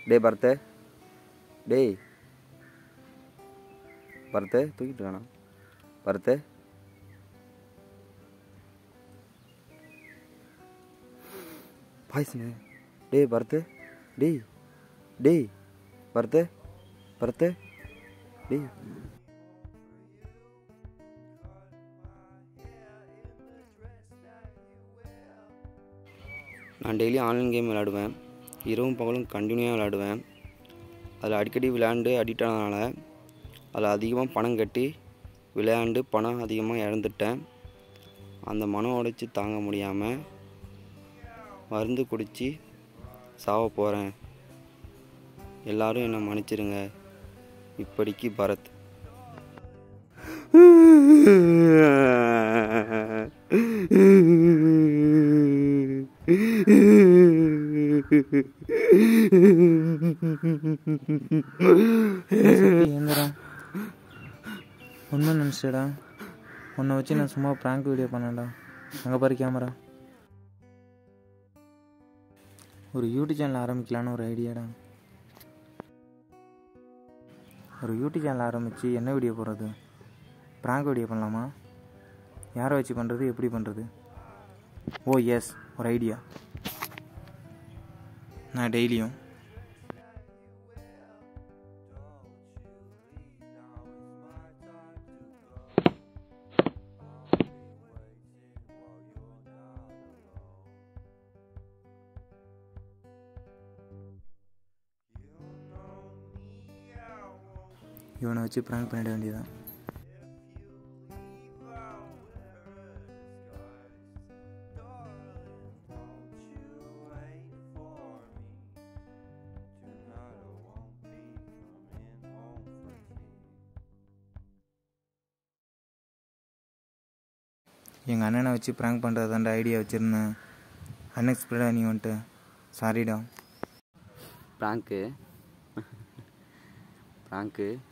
டேய் பரத்து டேய் பரத்து தூக்கிட்டு இருக்கானா பரத்து பாய்சனு டேய் பரத்து டேய் டேய் பரத்து பரத்து டேய் நான் டெய்லி ஆன்லைன் கேம் விளையாடுவேன் இரவும் பகலும் கண்டினியூவாக விளையாடுவேன் அதில் அடிக்கடி விளையாண்டு அடிக்ட் ஆனதுனால அதில் அதிகமாக பணம் கட்டி விளையாண்டு பணம் அதிகமாக இழந்துட்டேன் அந்த மனம் உடைச்சி தாங்க முடியாமல் மருந்து குடித்து சாவ போகிறேன் எல்லாரும் என்னை மன்னிச்சிருங்க இப்படிக்கு பரத் ஏந்திரா உண்மை நினச்சிடா உன்னை வச்சு நான் சும்மா ப்ராங்க் வீடியோ பண்ணேன்டா அங்கே பாரு கேமரா ஒரு யூடியூப் சேனல் ஆரம்பிக்கலான்னு ஒரு ஐடியாடா ஒரு யூடியூப் சேனல் ஆரம்பித்து என்ன வீடியோ போடுறது ப்ராங்க் வீடியோ பண்ணலாமா யாரை வச்சு பண்ணுறது எப்படி பண்ணுறது ஓ எஸ் ஒரு ஐடியா நான் டெய்லியும் இவனை வச்சு ப்ராங்க் பண்ணிட வேண்டியதான் எங்கள் அண்ணனை வச்சு ப்ராங்க் பண்ணுறது தான்டா ஐடியா வச்சுருந்தேன் அன்எக்ஸ்பெக்டடாக நீ வந்துட்டு சாரிடா ப்ராங்க்கு ப்ராங்க்கு